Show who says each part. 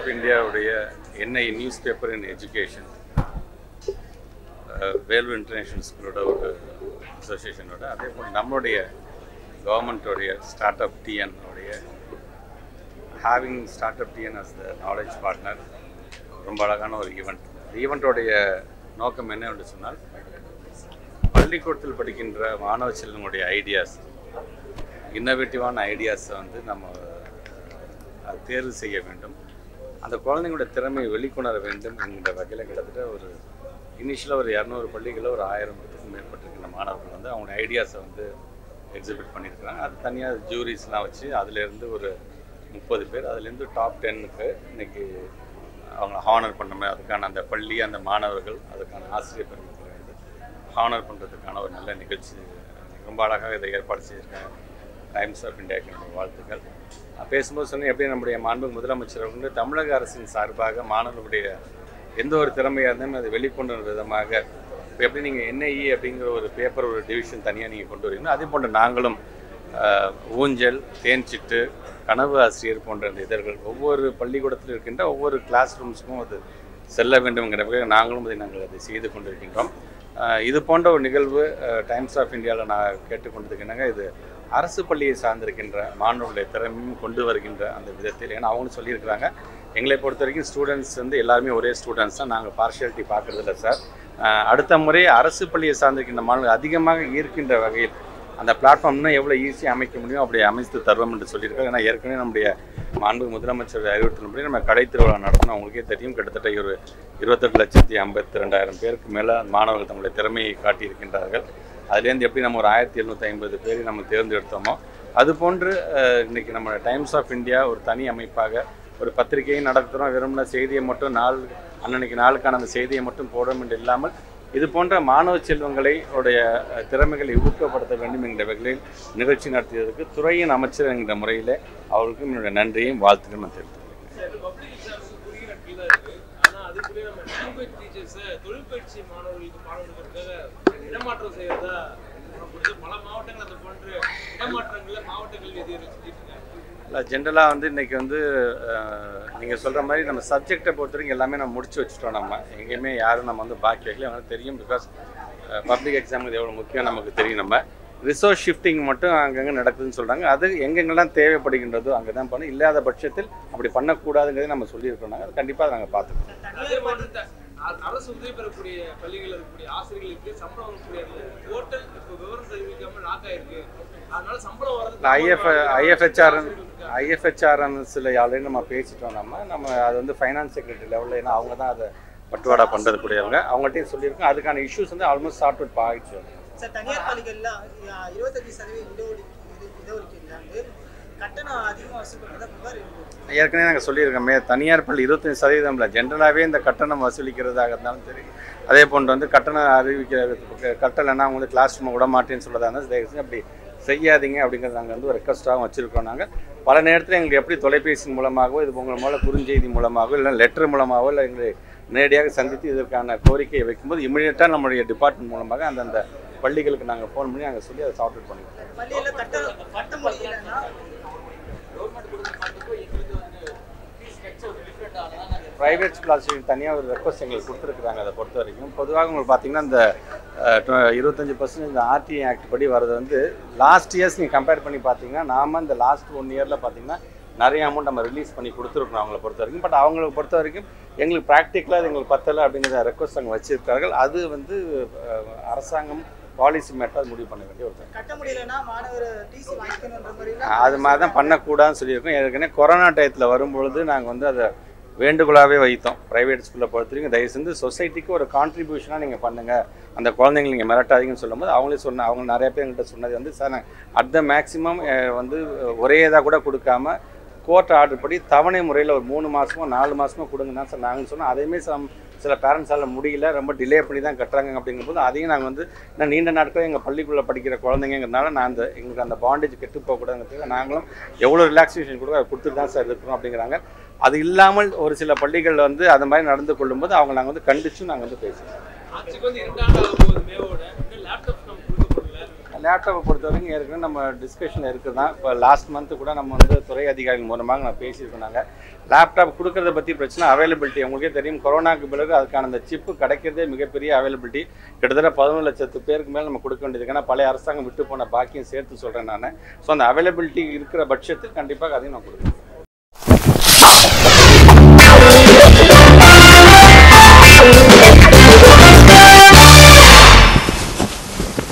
Speaker 1: Of இந்தியாவுடைய NI newspaper in education வேல்வு international ஸ்கூலோட ஒரு அசோசியேஷனோட அதே போல் நம்மளுடைய கவர்மெண்ட்டோடைய ஸ்டார்ட் அப் டிஎன் உடைய having startup TN as the knowledge partner ரொம்ப அழகான ஒரு ஈவெண்ட் ஈவெண்ட்டோடைய நோக்கம் என்ன என்று சொன்னால் பள்ளிக்கூடத்தில் படிக்கின்ற மாணவ செல்வங்களுடைய ஐடியாஸ் இன்னோவேட்டிவான ஐடியாஸை வந்து நம்ம அஹ், தேர்வு செய்ய வேண்டும் அந்த குழந்தைங்களோட திறமையை வெளிக்கொணர வேண்டும் என்கிற வகையில் கிட்டத்தட்ட ஒரு இனிஷியலாக ஒரு இரநூறு பள்ளிகளில் ஒரு ஆயிரத்துக்கும் மேற்பட்டிருக்கிற மாணவர்கள் வந்து அவங்களோட ஐடியாஸை வந்து எக்ஸிபிட் பண்ணியிருக்கிறாங்க அது தனியாக ஜூரிஸ்லாம் வச்சு அதுலேருந்து ஒரு முப்பது பேர் அதுலேருந்து டாப் டென்னுக்கு இன்னைக்கு அவங்க ஹானர் பண்ண அதுக்கான அந்த பள்ளி அந்த மாணவர்கள் அதுக்கான ஆசிரியர் பெருமக்களை வந்து ஹானர் பண்ணுறதுக்கான ஒரு நல்ல நிகழ்ச்சி ரொம்ப அழகாக இதை ஏற்பாடு செய்திருக்காங்க டைம்ஸ் ஆஃப் இந்தியாவுக்கு என்னுடைய வாழ்த்துக்கள் நான் பேசும்போது சொன்னேன் எப்படி நம்முடைய மாண்பு முதலமைச்சர் வந்து தமிழக அரசின் சார்பாக மாணவர்களுடைய எந்த ஒரு திறமையாக இருந்தாலும் அதை வெளிக்கொண்டு வரும் விதமாக இப்போ எப்படி நீங்கள் என்ஐஇ அப்படிங்கிற ஒரு பேப்பர் ஒரு டிவிஷன் தனியாக நீங்கள் கொண்டு வரீங்களோ அதே போன்று நாங்களும் ஆஹ், ஊஞ்சல் தேன்சிட்டு கனவு ஆசிரியர் போன்ற இந்த இதழ்கள் ஒவ்வொரு பள்ளிக்கூடத்தில் இருக்கின்ற ஒவ்வொரு கிளாஸ் ரூம்ஸுக்கும் அது செல்ல வேண்டும்ங்கிற வகையில் நாங்களும் அதை நாங்கள் அதை செய்து கொண்டிருக்கின்றோம் ஆஹ், இது போன்ற ஒரு நிகழ்வு டைம்ஸ் ஆஃப் இந்தியாவில் நான் கேட்டுக்கொண்டதுக்கு என்னங்க இது அரசு பள்ளியை சார்ந்திருக்கின்ற மாணவர்களுடைய திறமையும் கொண்டு வருகின்ற அந்த விதத்தில் ஏன்னா அவங்களும் சொல்லியிருக்கிறாங்க எங்களை பொறுத்த வரைக்கும் ஸ்டூடெண்ட்ஸ் வந்து எல்லாருமே ஒரே ஸ்டூடெண்ட்ஸ் தான் நாங்கள் பார்ஷியாலிட்டி பார்க்குறதில்ல சார் ஆஹ், அடுத்த முறை அரசு பள்ளியை சார்ந்திருக்கின்ற மாணவர்கள் அதிகமாக ஈர்க்கின்ற வகையில் அந்த பிளாட்ஃபார்ம் இன்னும் எவ்வளோ ஈஸியாக அமைக்க முடியும் அப்படி அமைத்து தருவோம் என்று சொல்லியிருக்காங்க ஏன்னா ஏற்கனவே நம்முடைய மாண்பு முதலமைச்சர் அறிவுறுத்தினபடி நம்ம கடை திருவிழா நடத்தணும் அவங்களுக்கே தெரியும் கிட்டத்தட்ட ஒரு இருபத்தெட்டு லட்சத்தி ஐம்பத்தி ரெண்டாயிரம் பேருக்கு மேலே மாணவர்கள் தங்களுடைய திறமையை காட்டியிருக்கின்றார்கள் அதுலேருந்து எப்படி நம்ம ஒரு ஆயிரத்தி எழுநூற்றி ஐம்பது பேரை நம்ம தேர்ந்தெடுத்தோமோ அதுபோன்று அஹ், இன்னைக்கு நம்ம டைம்ஸ் ஆஃப் இந்தியா ஒரு தனி அமைப்பாக ஒரு பத்திரிகையை நடத்துகிறோம் வெறுமன செய்தியை மட்டும் நாள் அன்னன்னைக்கு நாளுக்கான அந்த செய்தியை மட்டும் போடும் என்று இல்லாமல் இது போன்ற மாணவ செல்வங்களை உடைய அஹ், திறமைகளை ஊக்கப்படுத்த வேண்டும் என்கிற வகையில் நிகழ்ச்சி நடத்தியதற்கு துறையின் அமைச்சர் என்கிற முறையில் அவர்களுக்கும் என்னுடைய நன்றியையும் வாழ்த்துக்கள் நான் தெரிவித்துக்
Speaker 2: பப்ளிக் எக்ஸாம்ஸ் குறுகிய நாட்கள் தான் இருக்கு ஆனா அதுக்குள்ளே நம்ம லாங்குவேஜ் டீச்சர்ஸை தொழிற்பயிற்சி மாணவர்களுக்கு பாடம் கொடுக்கறதுக்காக இடமாற்றம் செய்யறதா சொல்லப்படுது. பல மாவட்டங்கள் அது போன்று இடமாற்றங்கள்ல மாவட்ட கல்வி அதிகாரி சொல்லிட்டு இருக்காங்க
Speaker 1: இல்லை ஜென்ரலாக வந்து இன்றைக்கி வந்து நீங்கள் சொல்கிற மாதிரி நம்ம சப்ஜெக்டை பொறுத்த வரைக்கும் எல்லாமே நம்ம முடிச்சு வச்சுட்டோம் நம்ம எங்கேயுமே யாரும் நம்ம வந்து பாக்கி வைக்கல அவங்களுக்கு தெரியும் பிகாஸ் பப்ளிக் எக்ஸாம் இது எவ்வளோ முக்கியம் நமக்கு தெரியும் நம்ம ரிசோர்ஸ் ஷிஃப்டிங் மட்டும் அங்கங்கே நடக்குதுன்னு சொல்கிறாங்க அது எங்கெங்கெல்லாம் தேவைப்படுகின்றதோ அங்கே தான் பண்ணணும் இல்லாத பட்சத்தில் அப்படி பண்ணக்கூடாதுங்கிறதை நம்ம சொல்லியிருக்கோம் நாங்கள் அது கண்டிப்பாக அதை நாங்கள் பார்த்துக்கோம்
Speaker 2: அதே மாதிரி த- அ- அரசு உதவி பெறக்கூடிய பள்ளிகள் இருக்கக்கூடிய ஆசிரியர்களுக்கு சம்பளம் வரக்கூடிய ஹோட்டல் இப்போ விவரம் தெரிவிக்காம லாக் ஆயிருக்கு அதனால சம்பளம் வரது
Speaker 1: ஐஎஃப் ஐஎஃப்ஹெச்ஆர் ஐஎஃப்ஹெச்ஆர்என்ஸில் ஆல்ரெடி நம்ம பேசிட்டோம் நம்ம நம்ம அது வந்து ஃபைனான்ஸ் செக்ரட்டரி லெவலில் ஏன்னா அவங்க தான் அதை பட்டுவாடா பண்ணுறது கூடியவங்க அவங்கள்ட்டையும் சொல்லியிருக்கோம் அதுக்கான இஷ்யூஸ் வந்து ஆல்மோஸ்ட் சார்ட் அவுட் ஆகிடுச்சு
Speaker 3: சார் தனியார் பள்ளிகள்ல அஹ், இருபத்தஞ்சு சதவீத இடஒதுக்கீடு இடஒதுக்கீடுல வந்து கட்டணம் அதிகமாக வசூல் பண்ணுறதா புகார் இருக்குது
Speaker 1: ஏற்கனவே நாங்கள் சொல்லியிருக்கோமே தனியார் பள்ளி இருபத்தஞ்சு சதவீதம் இல்லை ஜென்ரலாகவே இந்த கட்டணம் வசூலிக்கிறதாக இருந்தாலும் சரி அதே போன்று வந்து கட்டணம் அறிவிக்கிறதுக்கு கட்டலைன்னா அவங்க வந்து கிளாஸ் ரூமை விட மாட்டேன்னு சொல்லதாக இருந்தால் தயவு செஞ்சு அப்படி செய்யாதீங்க அப்படிங்கிறது நாங்கள் வந்து ஒரு ரெக்வஸ்ட்டாகவும் வச்சுருக்கோம் நாங்கள் பல நேரத்தில் எங்களுக்கு எப்படி தொலைபேசி மூலமாகவோ இது உங்கள் மூலம் குறுஞ்செய்தி மூலமாகவோ இல்லை லெட்டர் மூலமாகவோ இல்லை எங்களை நேரடியாக சந்தித்து இதற்கான கோரிக்கையை வைக்கும்போது இமீடியட்டாக நம்மளுடைய டிபார்ட்மெண்ட் மூலமாக அந்தந்த பள்ளிகளுக்கு நாங்கள் ஃபோன் பண்ணி நாங்கள் சொல்லி அதை சார்ட் அவுட் பண்ணிடுவோம்
Speaker 3: பள்ளியில் கட்ட கட்ட முடியலன்னா
Speaker 1: ப்ரைவேட் ஸ்காலர்ஷிப் தனியாக ஒரு ரெக்வஸ்ட் எங்களுக்கு கொடுத்துருக்குறாங்க அதை பொறுத்த வரைக்கும் பொதுவாக உங்களுக்கு பார்த்தீங்கன்னா இந்த இருபத்தஞ்சி பர்சன்ட் இந்த ஆர்டிஐ ஆக்ட் படி வர்றது வந்து லாஸ்ட் இயர்ஸ் நீங்கள் கம்பேர் பண்ணி பார்த்தீங்கன்னா நாம இந்த லாஸ்ட் ஒன் இயரில் பார்த்தீங்கன்னா நிறைய அமௌண்ட் நம்ம ரிலீஸ் பண்ணி கொடுத்துருக்கோம் அவங்கள பொறுத்த வரைக்கும் பட் அவங்களை பொறுத்த வரைக்கும் எங்களுக்கு ப்ராக்டிக்கலாக அது எங்களுக்கு பத்தலை அப்படிங்கிற ரெக்வஸ்ட் அங்கே வச்சிருக்கார்கள் அது வந்து அஹ், அரசாங்கம் பாலிசி மேட்டாக முடிவு பண்ண வேண்டிய ஒரு thing.
Speaker 3: கட்ட முடியலன்னா மாணவர் டிசி வாங்கிக்கணுன்ற மாதிரி
Speaker 1: அது மாதிரி தான் பண்ணக்கூடாதுன்னு சொல்லியிருக்கோம் ஏற்கனவே கொரோனா டயத்தில் வரும்பொழுது நாங்கள் வந்து அதை வேண்டுகோளாகவே வைத்தோம் ப்ரைவேட் ஸ்கூலில் பொறுத்த வரைக்கும் தயவு செஞ்சு சொசைட்டிக்கு ஒரு கான்ட்ரிபியூஷனாக நீங்கள் பண்ணுங்கள் அந்த குழந்தைங்களை நீங்கள் மிரட்டாதீங்கன்னு சொல்லும்போது அவங்களே சொன்ன அவங்க நிறைய பேர் என்கிட்ட சொன்னது வந்து சார் அட் த மேக்ஸிமம் வந்து ஒரே இதாக கூட கொடுக்காம கோர்ட் ஆர்டர் படி தவணை முறையில் ஒரு மூணு மாதமோ நாலு மாதமோ கொடுங்க தான் சார் நாங்கள் சொன்னோம் அதேமாரி சம் சில பேரண்ட்ஸால் முடியல ரொம்ப டிலே பண்ணி தான் கட்டுறாங்க அப்படிங்கும்போது அதையும் நாங்கள் வந்து இன்னும் நீண்ட நாட்கள் எங்கள் பள்ளிக்குள்ளே படிக்கிற குழந்தைங்கிறதுனால நான் அந்த எங்களுக்கு அந்த பாண்டேஜ் கெட்டு போகக்கூடாதுங்கிறதுக்கு நாங்களும் எவ்வளோ ரிலாக்ஸேஷன் கொடுக்க அதை கொடுத்துட்டு தான் சார் இருக்கிறோம் அப்படிங்கிறாங்க அது இல்லாமல் ஒரு சில பள்ளிகளில் வந்து அது மாதிரி நடந்து கொள்ளும்போது அவங்க நாங்கள் வந்து கண்டிச்சும் நாங்கள் வந்து பேசுகிறோம்
Speaker 2: ஆட்சிக்கு வந்து இரண்டாண்டு ஆக போகுது மேவோட இன்னும் லேப்டாப் நம்ம கொடுக்கப்படல
Speaker 1: லேப்டாப்பை பொறுத்த வரைக்கும் ஏற்கனவே நம்ம டிஸ்கஷன் இருக்குது தான் இப்போ லாஸ்ட் மந்த்து கூட நம்ம வந்து துறை அதிகாரிகள் மூலமாக நான் பேசியிருக்கோம் நாங்கள் லேப்டாப் கொடுக்கறத பற்றி பிரச்சனை அவைலபிலிட்டி உங்களுக்கே தெரியும் கொரோனாக்கு பிறகு அதுக்கான அந்த சிப்பு கிடைக்கிறதே மிகப்பெரிய அவைலபிலிட்டி கிட்டத்தட்ட பதினொன்று லட்சத்து பேருக்கு மேலே நம்ம கொடுக்க வேண்டியது ஏன்னா பழைய அரசாங்கம் விட்டு போன பாக்கியம் சேர்த்து சொல்கிறேன் நான் ஸோ அந்த அவைலபிலிட்டி இருக்கிற பட்சத்தில் கண்டிப்பாக அதையும் நான் கொடுக்குறேன்